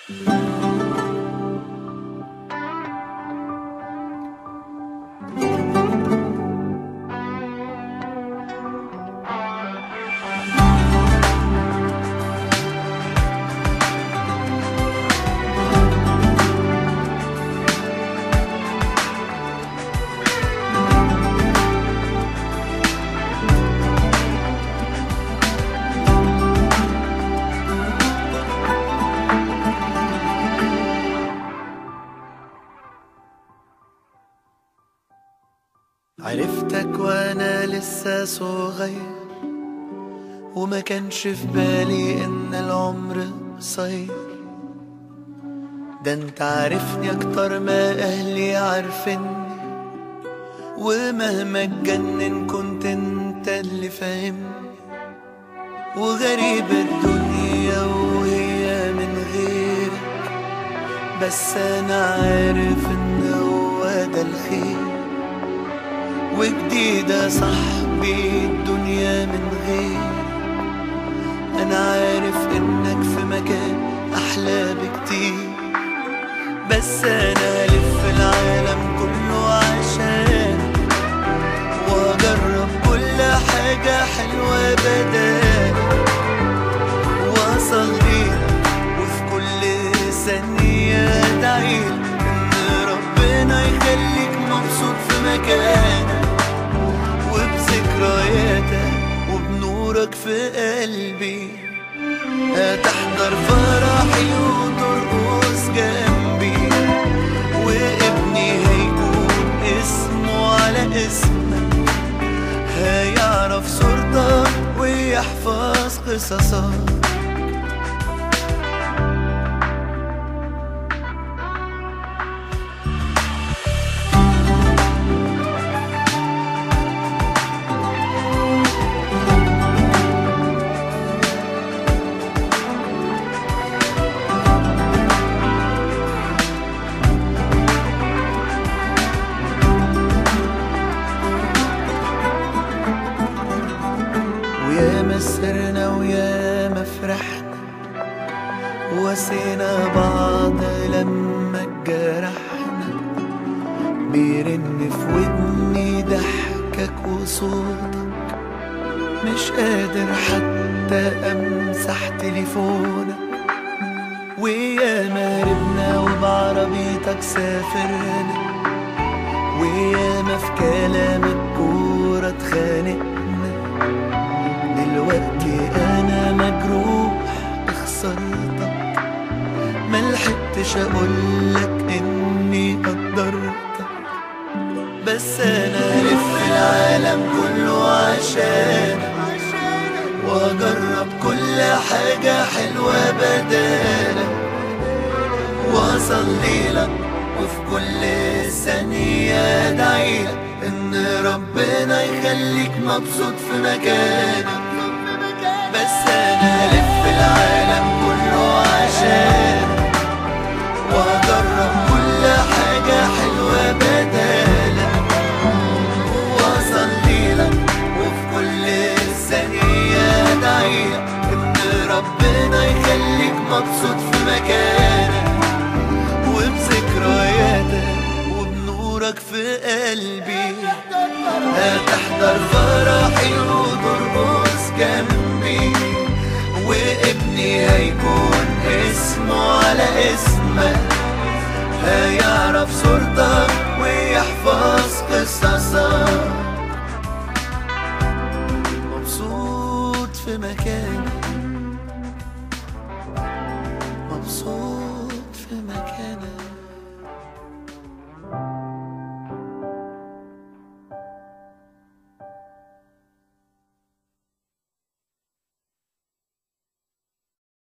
عرفتك وانا لسه صغير وما كانش في بالي ان العمر قصير ده انت عارفني اكتر ما اهلي عارفيني ومهما اتجنن كنت انت اللي فاهمني وغريب الدنيا وهي من غيرك بس انا عارف ان هو ده الخير وجديدة صاحبي الدنيا من غير أنا عارف إنك في مكان أحلى بكتير بس أنا ألف العالم كله عشان وأجرب كل حاجة حلوة بدال وأصلي وفي كل ثانية أدعيلك إن ربنا يخليك مبسوط في مكانك وبذكرياتك وبنورك في قلبي هتحضر فرحي وترقص جنبي وابني هيكون اسمه على اسمك هيعرف صورتك ويحفظ قصصك وياما سهرنا وياما فرحنا وسينا بعض لما اتجرحنا بيرن في ودني ضحكك وصوتك مش قادر حتى امسح تليفونك وياما ربنا وبعربيتك سافرنا وياما في كلامك كورة اتخانقنا دلوقتي انا مجروح بخسارتك ملحقتش اقولك اني قدرتك بس انا الف العالم كله عشانك واجرب كل حاجة حلوة بدالك واصلي لك وفي كل ثانية ادعيلك ان ربنا يخليك مبسوط في مكانك بس انا الف العالم كله عشانك واجرب كل حاجة حلوة بدالك واصلي لك وفي كل ثانية ادعيلك ان ربنا يخليك مبسوط في مكانك وبذكرياتك وبنورك في قلبي هتحضر فرحي وترقص جنبي وابني هيكون اسمه على اسمك هيعرف صورتك ويحفظ قصصك مبسوط في مكانك